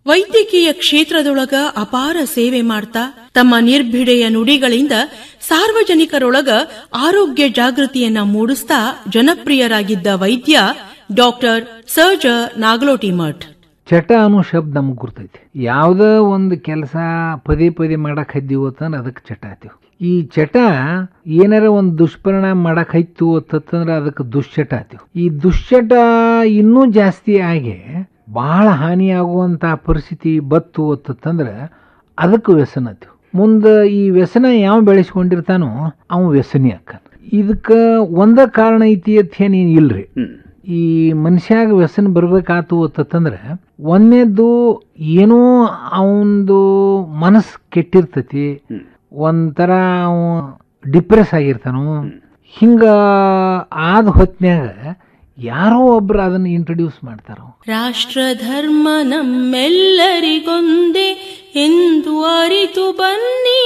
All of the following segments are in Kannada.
ವೈದ್ಯಕೀಯ ಕ್ಷೇತ್ರದೊಳಗ ಅಪಾರ ಸೇವೆ ಮಾಡ್ತಾ ತಮ್ಮ ನಿರ್ಭಿಡೆಯ ನುಡಿಗಳಿಂದ ಸಾರ್ವಜನಿಕರೊಳಗ ಆರೋಗ್ಯ ಜಾಗೃತಿಯನ್ನ ಮೂಡಿಸ್ತಾ ಜನಪ್ರಿಯರಾಗಿದ್ದ ವೈದ್ಯ ಡಾಕ್ಟರ್ ಸರ್ಜ ನಾಗಲೋಟಿ ಮಠ್ ಚಟ ಅನ್ನೋ ಶಬ್ದ ನಮಗೆ ಗುರ್ತೈತಿ ಯಾವುದ ಒಂದು ಕೆಲಸ ಪದೇ ಪದೇ ಮಾಡಕ್ ಹದ್ದೀವಿ ಅಂತಂದ್ರೆ ಅದಕ್ಕೆ ಚಟ ಆತೀವಿ ಈ ಚಟ ಏನಾರ ಒಂದು ದುಷ್ಪರಿಣಾಮ ಮಾಡಕ್ ಹೈತು ಅಂತಂದ್ರೆ ಅದಕ್ಕೆ ದುಶ್ಚಟ ಆತೀವಿ ಈ ದುಶ್ಚಟ ಇನ್ನೂ ಜಾಸ್ತಿ ಆಗಿ ಬಹಳ ಹಾನಿಯಾಗುವಂತ ಪರಿಸ್ಥಿತಿ ಬತ್ತು ಅಂತಂದ್ರೆ ಅದಕ್ಕೆ ವ್ಯಸನ ಆತೀವಿ ಮುಂದೆ ಈ ವ್ಯಸನ ಯಾವ ಬೆಳೆಸ್ಕೊಂಡಿರ್ತಾನೋ ಅವ ವ್ಯಸನಿ ಅಕ್ಕ ಇದಕ್ಕೆ ಒಂದ ಕಾರಣ ಐತಿ ಅಂತ ಏನೇನು ಇಲ್ರಿ ಈ ಮನುಷ್ಯಾಗ ವ್ಯಸನ ಬರ್ಬೇಕಾತು ಅಂತಂದ್ರೆ ಒಂದನೇದ್ದು ಏನೋ ಅವಂದು ಮನಸ್ಸು ಕೆಟ್ಟಿರ್ತೈತಿ ಒಂಥರ ಅವ ಡಿಪ್ರೆಸ್ ಆಗಿರ್ತಾನೋ ಹಿಂಗ ಆದ ಹೊತ್ನ್ಯಾಗ ಯಾರೋ ಒಬ್ರು ಅದನ್ನ ಇಂಟ್ರೊಡ್ಯೂಸ್ ಮಾಡ್ತಾರ ರಾಷ್ಟ್ರ ಧರ್ಮ ನಮ್ಮೆಲ್ಲರಿಗೊಂದೇ ಎಂದು ಅರಿತು ಬನ್ನಿ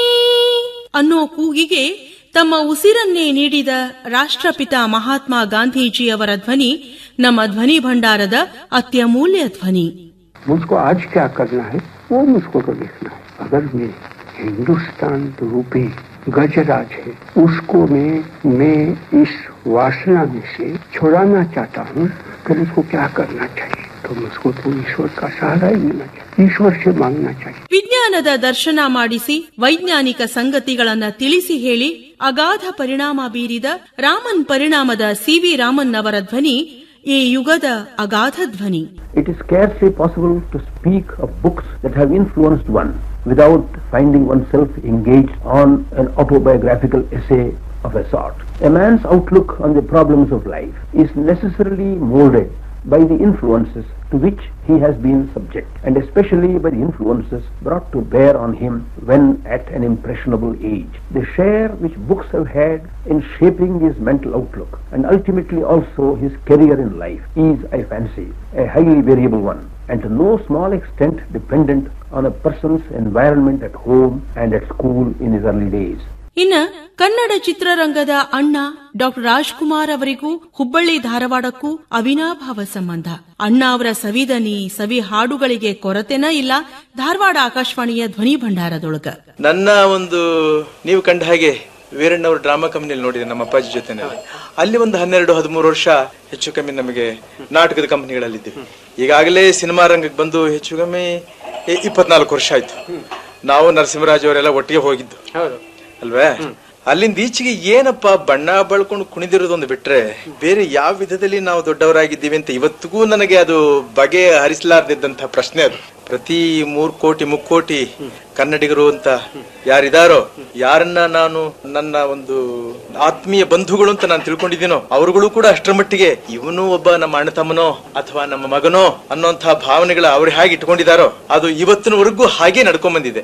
ಅನ್ನೋ ಕೂಗಿಗೆ ತಮ್ಮ ಉಸಿರನ್ನೇ ನೀಡಿದ ರಾಷ್ಟ್ರಪಿತ ಮಹಾತ್ಮ ಗಾಂಧೀಜಿಯವರ ಧ್ವನಿ ನಮ್ಮ ಧ್ವನಿ ಭಂಡಾರದ ಅತ್ಯಮೂಲ್ಯ ಧ್ವನಿ मुझको आज क्या करना है वो मुझको तो देखना है अगर मैं हिंदुस्तान रूपी गजराज है उसको मैं मैं इस वासना में से छुड़ाना चाहता हूँ तो मुझको क्या करना चाहिए तो मुझको तो ईश्वर का सहारा ही मिलना चाहिए ईश्वर से मांगना चाहिए ವಿಜ್ಞಾನದ ದರ್ಶನ ಮಾಡಿಸಿ ವೈಜ್ಞಾನಿಕ ಸಂಗತಿಗಳನ್ನ ತಿಳಿಸಿ ಹೇಳಿ ಅಗಾಧ ಪರಿಣಾಮ ಬೀರಿದ ರಾಮನ್ ಪರಿಣಾಮದ ಸಿವಿ ರಾಮನ್ ಅವರ ಧ್ವನಿ ಈ ಯುಗದ ಅಗಾಧ ಧ್ವನಿ It is scarcely possible to speak of books that have influenced one without finding oneself engaged on an autobiographical essay of a sort. A man's outlook on the problems of life is necessarily molded by the influences to which he has been subject, and especially by the influences brought to bear on him when at an impressionable age. The share which books have had in shaping his mental outlook and ultimately also his career in life is, I fancy, a highly variable one and to no small extent dependent on a person's environment at home and at school in his early days. ಇನ್ನ ಕನ್ನಡ ಚಿತ್ರರಂಗದ ಅಣ್ಣ ಡಾಕ್ಟರ್ ರಾಜ್ಕುಮಾರ್ ಅವರಿಗೂ ಹುಬ್ಬಳ್ಳಿ ಧಾರವಾಡಕ್ಕೂ ಅವಿನಾಭಾವ ಸಂಬಂಧ ಅಣ್ಣ ಅವರ ಸವಿದನಿ ಸವಿ ಹಾಡುಗಳಿಗೆ ಕೊರತೆನ ಇಲ್ಲ ಧಾರವಾಡ ಆಕಾಶವಾಣಿಯ ಧ್ವನಿ ಭಂಡಾರದೊಳಗ ನನ್ನ ಒಂದು ನೀವು ಕಂಡ ಹಾಗೆ ವೀರಣ್ಣವ್ರ ಡ್ರಾಮಾ ಕಂಪನಿಯಲ್ಲಿ ನೋಡಿದೆ ನಮ್ಮ ಅಪ್ಪಾಜಿ ಜೊತೆನಲ್ಲಿ ಅಲ್ಲಿ ಒಂದು ಹನ್ನೆರಡು ಹದಿಮೂರು ವರ್ಷ ಹೆಚ್ಚು ಕಮ್ಮಿ ನಮಗೆ ನಾಟಕದ ಕಂಪನಿಗಳಲ್ಲಿದ್ದೀವಿ ಈಗಾಗಲೇ ಸಿನಿಮಾ ರಂಗಕ್ಕೆ ಬಂದು ಹೆಚ್ಚು ಕಮ್ಮಿ ಇ- ಇಪ್ಪತ್ನಾಲ್ಕು ವರ್ಷ ಆಯ್ತು ನಾವು ನರಸಿಂಹರಾಜ್ ಅವರೆಲ್ಲ ಒಟ್ಟಿಗೆ ಹೋಗಿದ್ದು ಅಲ್ವೇ ಅಲ್ಲಿಂದ ಈಚೆಗೆ ಏನಪ್ಪ ಬಣ್ಣ ಬಳ್ಕೊಂಡು ಕುಣಿದಿರೋದೊಂದು ಬಿಟ್ರೆ ಬೇರೆ ಯಾವ ವಿಧದಲ್ಲಿ ನಾವು ದೊಡ್ಡವರಾಗಿದ್ದೀವಿ ಅಂತ ಇವತ್ತಿಗೂ ನನಗೆ ಅದು ಬಗೆ ಹರಿಸಲಾರ್ದಿದ್ದಂತ ಪ್ರಶ್ನೆ ಅದು ಪ್ರತಿ ಮೂರ್ ಕೋಟಿ ಮುಕ್ಕೋಟಿ ಕನ್ನಡಿಗರು ಅಂತ ಯಾರಿದಾರೋ ಯಾರನ್ನ ನಾನು ನನ್ನ ಒಂದು ಆತ್ಮೀಯ ಬಂಧುಗಳು ಅಂತ ನಾನು ತಿಳ್ಕೊಂಡಿದ್ದೀನೋ ಅವರುಗಳು ಕೂಡ ಅಷ್ಟರ ಮಟ್ಟಿಗೆ ಇವನು ಒಬ್ಬ ನಮ್ಮ ಅಣ್ಣ ತಮ್ಮನೋ ಅಥವಾ ನಮ್ಮ ಮಗನೋ ಅನ್ನೋಂತಹ ಭಾವನೆಗಳ ಅವ್ರು ಹೇಗೆ ಇಟ್ಕೊಂಡಿದಾರೋ ಅದು ಇವತ್ತಿನವರೆಗೂ ಹಾಗೆ ನಡ್ಕೊಂಡ್ ಬಂದಿದೆ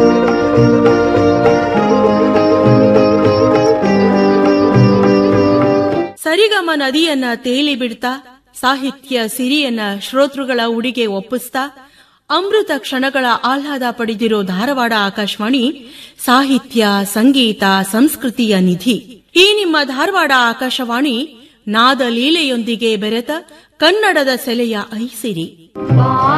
ಸರಿಗಮ ನದಿಯನ್ನ ತೇಲಿ ಬಿಡ್ತಾ ಸಾಹಿತ್ಯ ಸಿರಿಯನ್ನ ಶ್ರೋತೃಗಳ ಉಡಿಗೆ ಒಪ್ಪಿಸ್ತಾ ಅಮೃತ ಕ್ಷಣಗಳ ಆಹ್ಲಾದ ಪಡೆದಿರೋ ಧಾರವಾಡ ಆಕಾಶವಾಣಿ ಸಾಹಿತ್ಯ ಸಂಗೀತ ಸಂಸ್ಕೃತಿಯ ನಿಧಿ ಈ ನಿಮ್ಮ ಧಾರವಾಡ ಆಕಾಶವಾಣಿ ನಾದ ಲೀಲೆಯೊಂದಿಗೆ ಬೆರೆತ ಕನ್ನಡದ ಸೆಲೆಯ ಐಸಿರಿ